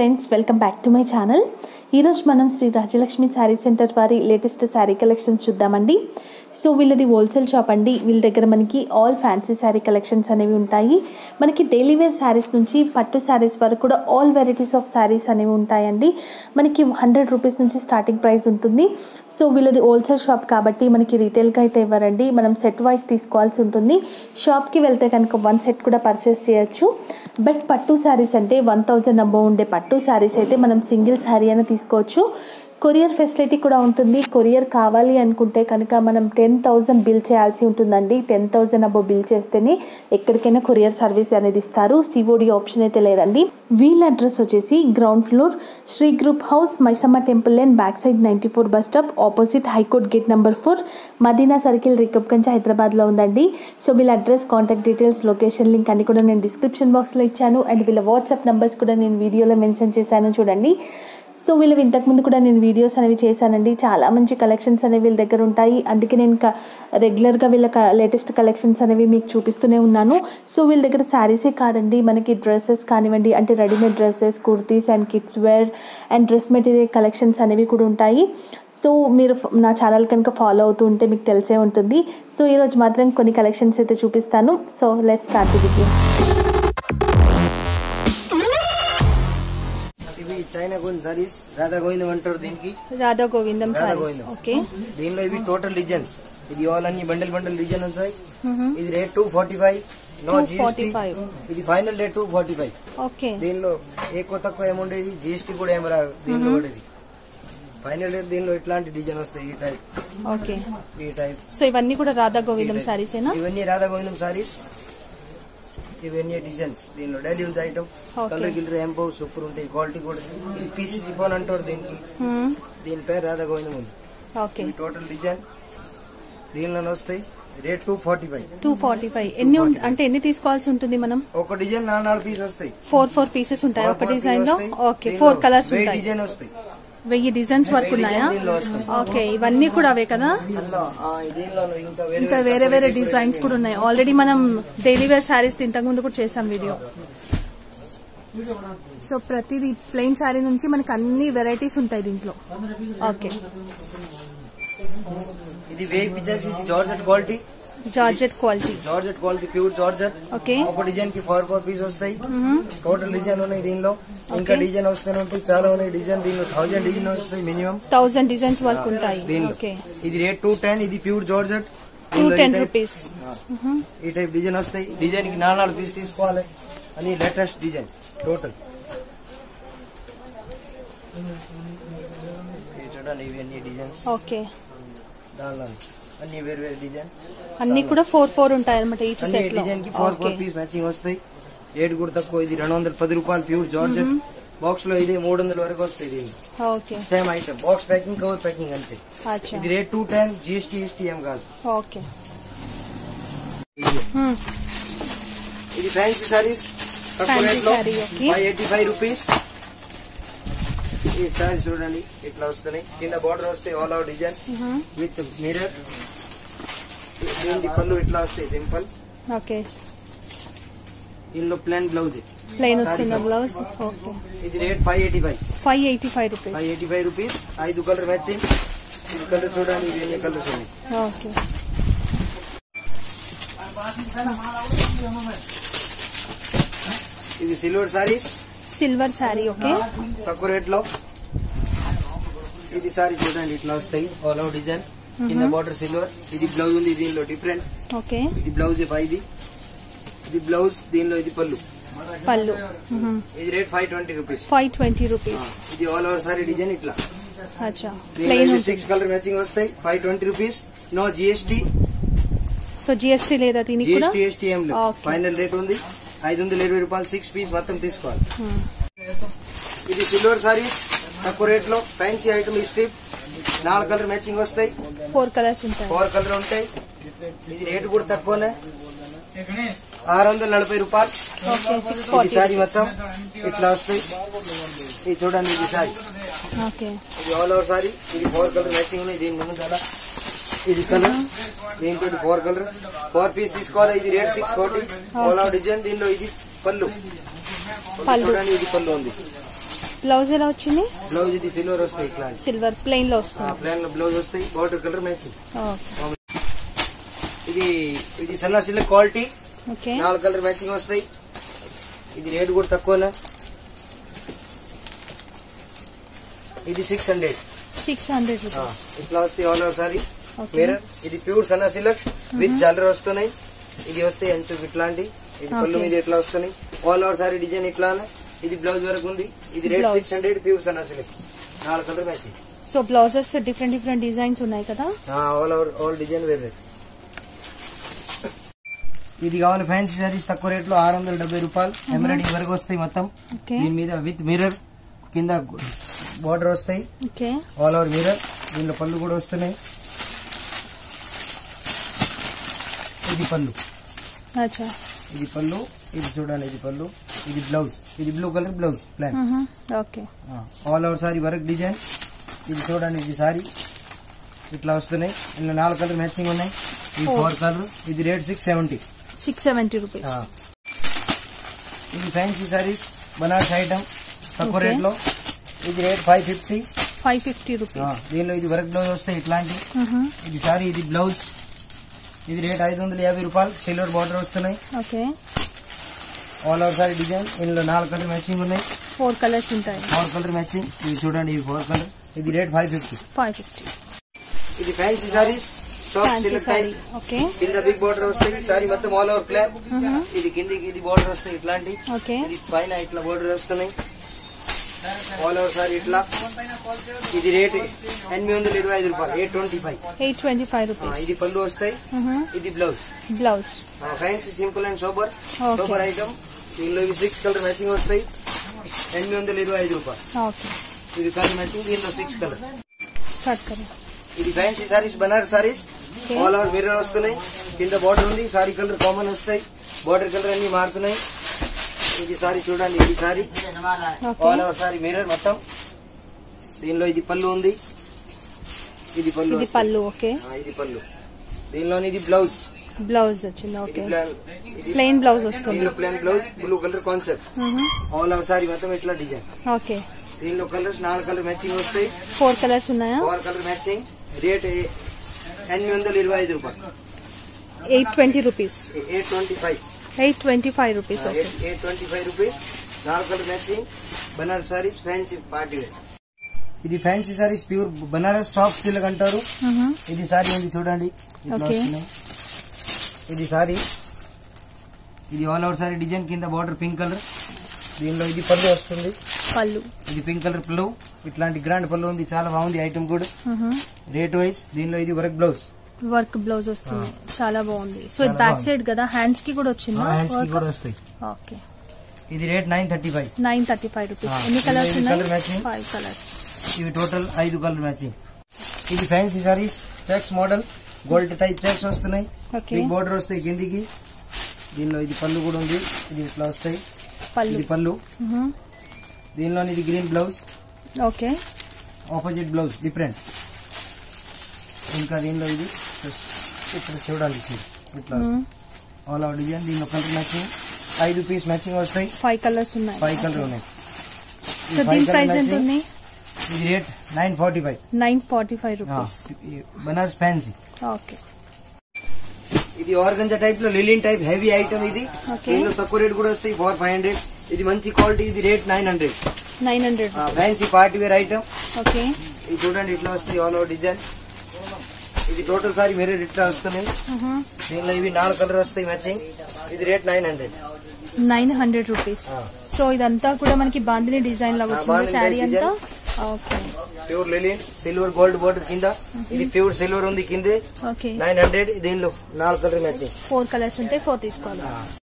Friends welcome back to my channel ఈరోజు మనం Shri Rajalakshmi sari centre వారి లేటెస్ట్ శారీ కలెక్షన్స్ చూద్దామండి సో వీళ్ళది హోల్సేల్ షాప్ అండి వీళ్ళ దగ్గర మనకి ఆల్ ఫ్యాన్సీ శారీ కలెక్షన్స్ అనేవి ఉంటాయి మనకి డైలీ వేర్ శారీస్ నుంచి పట్టు శారీస్ వరకు కూడా ఆల్ వెరైటీస్ ఆఫ్ శారీస్ అనేవి ఉంటాయండి మనకి హండ్రెడ్ రూపీస్ నుంచి స్టార్టింగ్ ప్రైస్ ఉంటుంది సో వీళ్ళది హోల్సేల్ షాప్ కాబట్టి మనకి రీటైల్గా అయితే ఇవ్వరండి మనం సెట్ వైస్ తీసుకోవాల్సి ఉంటుంది షాప్కి వెళ్తే కనుక వన్ సెట్ కూడా పర్చేస్ చేయొచ్చు బట్ పట్టు శారీస్ అంటే వన్ థౌజండ్ అబో ఉండే పట్టు శారీస్ అయితే మనం సింగిల్ శారీ అయినా తీసుకోవచ్చు కొరియర్ ఫెసిలిటీ కూడా ఉంటుంది కొరియర్ కావాలి అనుకుంటే కనుక మనం టెన్ థౌజండ్ బిల్ చేయాల్సి ఉంటుందండి టెన్ థౌజండ్ అబో బిల్ చేస్తేనే ఎక్కడికైనా కొరియర్ సర్వీస్ అనేది ఇస్తారు సిఓడి ఆప్షన్ అయితే లేదండి వీళ్ళ అడ్రస్ వచ్చేసి ground floor Shri group house Maisamma temple line back side ninety four bus stop opposite high court gate number four Madina circle Rikabganj హైదరాబాద్లో ఉందండి సో వీళ్ళ address contact details location link అన్ని కూడా నేను డిస్క్రిప్షన్ బాక్స్లో ఇచ్చాను అండ్ వీళ్ళ వాట్సాప్ నెంబర్స్ కూడా నేను వీడియోలో మెన్షన్ చేశాను చూడండి సో వీళ్ళు ఇంతకుముందు కూడా నేను వీడియోస్ అనేవి చేశానండి చాలా మంచి కలెక్షన్స్ అనేవి వీళ్ళ దగ్గర ఉంటాయి అందుకే నేను క రెగ్యులర్గా వీళ్ళ లేటెస్ట్ కలెక్షన్స్ అనేవి మీకు చూపిస్తూనే ఉన్నాను సో వీళ్ళ దగ్గర శారీసే కాదండి మనకి డ్రెస్సెస్ కానివ్వండి అంటే readymade dresses kurtis and kids wear and dress material collections అనేవి కూడా ఉంటాయి సో మీరు నా ఛానల్ కనుక ఫాలో అవుతూ ఉంటే మీకు తెలిసే ఉంటుంది సో ఈరోజు మాత్రం కొన్ని కలెక్షన్స్ అయితే చూపిస్తాను so let start the video ఇవి చైనా గోవింద్ సారీస్ రాధా గోవిందం అంటారు దీనికి రాధా గోవిందం రాధా సారీస్ గోవిందం. ఓకే దీనిలో ఇవి టోటల్ డిజైన్స్ ఇది ఆల్ అన్ని బండల్ బండల్ డిజైన్ ఉంటాయి ఇది rate two forty five no GST 245. ఇది final rate two forty five okay దీనిలో ఎక్కువ తక్కువ ఏముండేది జిఎస్టీ కూడా ఏమి రాదు దీనిలో పడేది ఫైనల్ రేట్ దీనిలో ఇట్లాంటి డిజైన్ వస్తాయి ఈ టైప్ ఓకే ఈ టైప్ సో ఇవన్నీ కూడా రాధా గోవిందం సారీసేనా ఇవన్నీ రాధా గోవిందం సారీస్ ఇవన్నీ డిజైన్స్ దీనిలో daily use item Okay. Colour గిల్లర్ ఎంపో సూపర్ ఉంటాయి క్వాలిటీ కూడా ఇది పీసీసీ ఫోన్ అంటారు దీనికి దీని పేరు రాధా గోవిందం ఉంది ఓకే ఈ టోటల్ డిజైన్ దీనిలో వస్తాయి rate two forty five two forty five ఎన్ని ఉం- అంటే ఎన్ని తీసుకోవాల్సి ఉంటుంది మనం ఒక డిజైన్ నాలుగు నాలుగు పీస్ వస్తాయి ఫోర్ ఫోర్ పీసెస్ ఉంటాయి Four, ఒక four డిజైన్ pieces లో వస్తాయి. ఓకే దీనిలో ఫోర్ కలర్స్ వెయ్యి ఉంటాయి డిజైన్ వస్తాయి వెయ్యి డిజైన్స్ వరకు వెయ్యి ఉన్నాయా డిజైన్ దీనిలో వస్తాయి. ఓకే ఇవన్నీ కూడా అవే కదా అందులో ఆ, దీనిలో ఇంకా వేరే ఇంకా వేరే వేరే డిజైన్స్ కూడా ఉన్నాయి ఆల్రెడీ మనం డైలీ వేర్ శారీస్ ఇంతకు ముందు కూడా చేసాం వీడియో సో ప్రతిది ప్లెయిన్ శారీ నుంచి మనకి అన్ని వెరైటీస్ ఉంటాయి దీంట్లో ఓకే ఇది వేయి పిచ్చాక్స్ ఇది georgette quality georgette quality georgette quality pure georgette okay ఒక డిజైన్ కి ఫోర్ ఫోర్ పీస్ వస్తాయి టోటల్ డిజైన్ ఉన్నాయి దీనిలో ఇంకా డిజైన్ వస్తూనే ఉంటాయి చాలా ఉన్నాయి డిజైన్ దీనిలో థౌజండ్ డిజైన్ వస్తాయి మినిమం థౌజండ్ డిజైన్స్ వరకు ఉంటాయి దీనిలో ఓకే ఇది రేట్ టూ టెన్ ఇది pure georgette two ten rupees ఈ టైప్ డిజైన్ వస్తాయి డిజైన్ కి నాలుగు నాలుగు పీస్ తీసుకోవాలి అని లేటెస్ట్ డిజైన్ టోటల్ ఇది చూడండి ఇవి అన్ని డిజైన్స్ ఓకే దానిలో అన్ని వేరు వేరు డిజైన్ అన్ని కూడా ఫోర్ ఫోర్ ఉంటాయి అనమాట ఈచ్ అన్ని సెట్ లో డిజైన్ కి four four okay piece matching వస్తాయి రేట్ కూడా తక్కువ ఇది రెండు వందల పది రూపాయలు ప్యూర్ జార్జెట్ బాక్స్ లో ఇది మూడు వందల వరకు వస్తాయి దీనికి okay same item box packing cover packing అంతే అచ్చా ఇది rate two ten GST ST ఏం కాదు ఓకే ఇది ఫ్యాన్సీ సారీస్ తక్కువ Fancy రేట్ లో saree, okay. Five eighty five rupees ఈ సారీ చూడండి ఇట్లా వస్తున్నాయి కింద బార్డర్ వస్తాయి all out design with mirror దీనికి పళ్ళు ఇట్లా వస్తాయి సింపుల్ ఓకే ఇందులో ప్లాన్ బ్లౌజ్ ప్లెయిన్ Saree వస్తున్న cover. బ్లౌజ్ ఓకే ఇది rate five eighty five five eighty five five rupees eighty five rupees ఐదు కలర్ మ్యాచింగ్ ఇది కలర్ చూడండి ఇది ఎన్ని కలర్ చూడండి ఓకే ఇవి silver saris silver sari okay తక్కువ రేట్ లో ఇది సారీ చూడండి ఇట్లా వస్తాయి ఆల్ అవుట్ డిజైన్ కింద బార్డర్ సిల్వర్ ఇది బ్లౌజ్ ఉంది దీనిలో డిఫరెంట్ ఓకే ఇది బ్లౌజ్ ఇది ఇది బ్లౌజ్ దీనిలో ఇది పళ్ళు పళ్ళు ఇది rate five twenty rupees five twenty rupees ఇది ఆల్ ఓవర్ సారీ డిజైన్ ఇట్లా అచ్చా దీనిలో ప్లెయిన్ ఇది ఉంటుంది సిక్స్ కలర్ మ్యాచింగ్ వస్తాయి five twenty rupees no GST so GST లేదా దీనికి కూడా జిఎస్టీ ఎస్టీ ఏం లేదు Okay. ఫైనల్ రేట్ ఉంది ఐదు వందల ఇరవై రూపాయలు సిక్స్ పీస్ మొత్తం తీసుకోవాలి ఇది సిల్వర్ సారీస్ తక్కువ రేట్ లో ఫ్యాన్సీ ఐటమ్ ఈ స్ట్రిప్ నాలుగు కలర్ మ్యాచింగ్ వస్తాయి ఫోర్ కలర్స్ ఉంటాయి ఫోర్ కలర్ ఉంటాయి ఇది రేట్ కూడా తక్కువనే ఆరు వందల నలభై రూపాయలు ఓకే సిక్స్ ఇది ఫార్టీ సారీ మొత్తం ఇట్లా వస్తాయి ఇది చూడండి ఇది సారీ ఓకే ఇది ఆల్ ఓవర్ సారీ ఇది ఫోర్ కలర్ మ్యాచింగ్ ఉన్నాయి దీని ముందు చాలా ఇది కలర్ దీంతో ఫోర్ కలర్ ఫోర్ పీస్ తీసుకోవాలి ఇది rate six forty all over design దీనిలో ఇది పళ్ళు పళ్ళు. చూడండి ఇది పళ్ళు ఉంది బ్లౌజ్ ఎలా వచ్చింది బ్లౌజ్ ఇది సిల్వర్ వస్తాయి ఇట్లాంటి సిల్వర్ ప్లెయిన్ లో వస్తుంది ప్లాన్ లో బ్లౌజ్ వస్తాయి బార్డర్ కలర్ మ్యాచింగ్ ఓకే ఇది ఇది సన్న సిల్క్ క్వాలిటీ ఓకే నాలుగు కలర్ మ్యాచింగ్ వస్తాయి ఇది రేట్ కూడా తక్కువనా ఇది six hundred six hundred rupees ఇట్లా వస్తాయి all over sari Okay. Mirror ఇది ప్యూర్ సన్న సిల్క్ విత్ జల్లర్ వస్తున్నాయి ఇది వస్తాయి అంచు ఇట్లాంటి ఇది పళ్ళు Okay. మీద ఇట్లా వస్తున్నాయి ఆల్ ఓవర్ సారీ డిజైన్ ఇట్లా ఇది బ్లౌజ్ వరకు ఉంది ఇది rate Blouse. Six hundred pure సన్న సిల్క్ నాలుగు colour matching so blouses different different designs ఉన్నాయి కదా ఆల్ ఓవర్ ఆల్ డిజైన్ వేరే ఇది కావాలి ఫ్యాన్సీ సారీస్ తక్కువ రేట్ లో ఆరు వందల డెబ్బై రూపాయలు ఎంబ్రాయిడింగ్ వరకు వస్తాయి మొత్తం ఓకే దీని మీద విత్ మిర్రర్ కింద బార్డర్ వస్తాయి ఓకే ఆల్ ఓవర్ మిర్రర్ దీనిలో పళ్ళు కూడా వస్తున్నాయి ఇది పళ్ళు అచ్చా ఇది పళ్ళు ఇది చూడండి ఇది పళ్ళు ఇది బ్లౌజ్ ఇది blue colour blouse plain okay all over sari work design ఇది చూడండి ఇది సారీ ఇట్లా వస్తున్నాయి ఇందులో నాలుగు కలర్ మ్యాచింగ్ ఉన్నాయి ఇది Four. ఫోర్ కలర్ ఇది rate six seventy six seventy rupees ఇది ఫ్యాన్సీ సారీస్ బనారస్ ఐటమ్ తక్కువ Okay. రేట్ లో ఇది rate five fifty five fifty rupees దీనిలో ఇది వర్క్ బ్లౌజ్ వస్తాయి ఇట్లాంటి ఇది సారీ ఇది బ్లౌజ్ ఇది రేట్ ఐదు వందల యాభై రూపాయలు సిల్వర్ బార్డర్ వస్తున్నాయి okay all over sari design ఇందులో నాలుగు కలర్ మ్యాచింగ్ ఉన్నాయి ఫోర్ కలర్స్ ఉంటాయి ఫోర్ కలర్ మ్యాచింగ్ ఇది చూడండి ఇది ఫోర్ కలర్ ఇది rate five fifty five fifty ఇది fancy saris soft fancy silk sari type okay కింద బిగ్ బార్డర్ వస్తాయి సారీ మొత్తం ఆల్ ఓవర్ ప్లాన్ ఇది కిందికి ఇది బార్డర్ వస్తాయి ఇట్లాంటి ఓకే ఇది పైన ఇట్లా బోర్డర్ వస్తున్నాయి ఆల్ ఓవర్ సారీ ఇట్లా ఇది రేట్ ఎనిమిది వందల ఇరవై ఐదు రూపాయలు eight twenty five eight twenty five rupees ఇది పళ్ళు వస్తాయి ఇది blouse blouse fancy simple and sober Okay. Sober item దీనిలో ఇవి సిక్స్ కలర్ మ్యాచింగ్ వస్తాయి ఎనిమిది వందల ఇరవై ఐదు రూపాయలు ఓకే ఇది కలర్ మ్యాచింగ్ దీనిలో సిక్స్ కలర్ స్టార్ట్ కరే ఇది fancy saris Banaras saris Okay. All over mirror వస్తున్నాయి కింద బార్డర్ ఉంది సారీ కలర్ కామన్ వస్తాయి బార్డర్ కలర్ అన్ని మారుతున్నాయి ఇది సారీ చూడండి ఇది sari okay all over sari mirror మొత్తం దీనిలో ఇది పళ్ళు ఉంది ఇది పళ్ళు ఇది వస్తుంది. పళ్ళు ఓకే ఆ, ఇది పళ్ళు దీనిలోని ఇది బ్లౌజ్ బ్లౌజ్ వచ్చింది ఇది ఓకే ప్లాన్ ఇది ప్లెయిన్ బ్లౌజ్ వస్తుంది దీనిలో plain blouse blue colour concept all over sari మొత్తం ఇట్లా డిజైన్ ఓకే దీనిలో కలర్స్ నాలుగు కలర్ మ్యాచింగ్ వస్తాయి ఫోర్ కలర్స్ ఉన్నాయా ఫోర్ కలర్ మ్యాచింగ్ రేట్ ఎనిమిది వందల ఇరవై ఐదు రూపాయలు eight twenty rupees eight twenty five eight twenty five rupees okay eight twenty five rupees నాలుగు colour matching Banaras saris fancy party wear ఇది fancy saris pure Banaras soft silk అంటారు ఇది సారీ ఉంది చూడండి ఇట్లా Okay. వస్తున్నాయి. ఇది సారీ ఇది ఆల్ ఓవర్ సారీ డిజైన్ కింద బార్డర్ పింక్ కలర్ దీనిలో ఇది పళ్ళు వస్తుంది పళ్ళు ఇది పింక్ కలర్ పళ్ళు ఇట్లాంటి గ్రాండ్ పళ్ళు ఉంది చాలా బాగుంది ఐటమ్ కూడా రేట్ వైజ్ దీనిలో ఇది వర్క్ బ్లౌజ్ వర్క్ బ్లౌజ్ వస్తుంది చాలా బాగుంది సో ఇది చాలా బ్యాక్ బాగుంది. సైడ్ కదా హ్యాండ్స్ కి కూడా వచ్చిందా హ్యాండ్స్ కి కూడా వస్తాయి ఓకే ఇది rate nine thirty five nine thirty five rupees Ah, ఎన్ని ఇది కలర్స్ colour ఉన్నాయి matching? ఫైవ్ కలర్స్ ఇవి టోటల్ ఐదు కలర్ మ్యాచింగ్ ఇది fancy saris checks model gold type checks వస్తున్నాయి ఓకే బిగ్ బోర్డర్ వస్తాయి కిందికి దీనిలో ఇది పళ్ళు కూడా ఉంది ఇది ఇట్లా వస్తాయి పళ్ళు ఇది పళ్ళు దీనిలో ఇది green blouse okay opposite blouse different ఇంకా దీనిలో ఇది ఇప్పుడు చూడాలి ఇది. ఇట్లా ఆల్ అవుట్ డిజైన్ దీనిలో కలర్ మ్యాచింగ్ ఐదు పీస్ మ్యాచింగ్ వస్తాయి ఫైవ్ కలర్స్ ఉన్నాయి ఫైవ్ కలర్ ఉన్నాయి ఈ సో five దీని colour ప్రైస్ ఎంత matching, ఉంది ఇది rate nine forty five nine forty five rupees Banaras fancy okay ఇది ఆర్గంజా టైప్ లో లిలిన్ టైప్ హెవీ ఐటమ్ ఇది Okay. దీనిలో తక్కువ రేట్ కూడా వస్తాయి ఫోర్ ఫైవ్ హండ్రెడ్ ఇది మంచి క్వాలిటీ ఇది rate nine hundred nine hundred fancy party wear item okay ఇది చూడండి ఇట్లా వస్తాయి ఆల్ ఓవర్ డిజైన్ ఇది టోటల్ సారీ మీరే ఇట్లా వస్తున్నాయి దీనిలో ఇవి నాలుగు కలర్ వస్తాయి మ్యాచింగ్ ఇది rate nine hundred nine hundred rupees Ah. So ఇదంతా కూడా మనకి బాందిని డిజైన్ లాగా Ah, వచ్చింది బాందిని శారీ type అంతా design. Okay pure linen silver gold border కింద ఇది ప్యూర్ సిల్వర్ ఉంది కింద ఓకే నైన్ హండ్రెడ్ దీనిలో నాలుగు కలర్ మ్యాచింగ్ ఫోర్ కలర్స్ ఉంటాయి ఫోర్ తీసుకోవాలి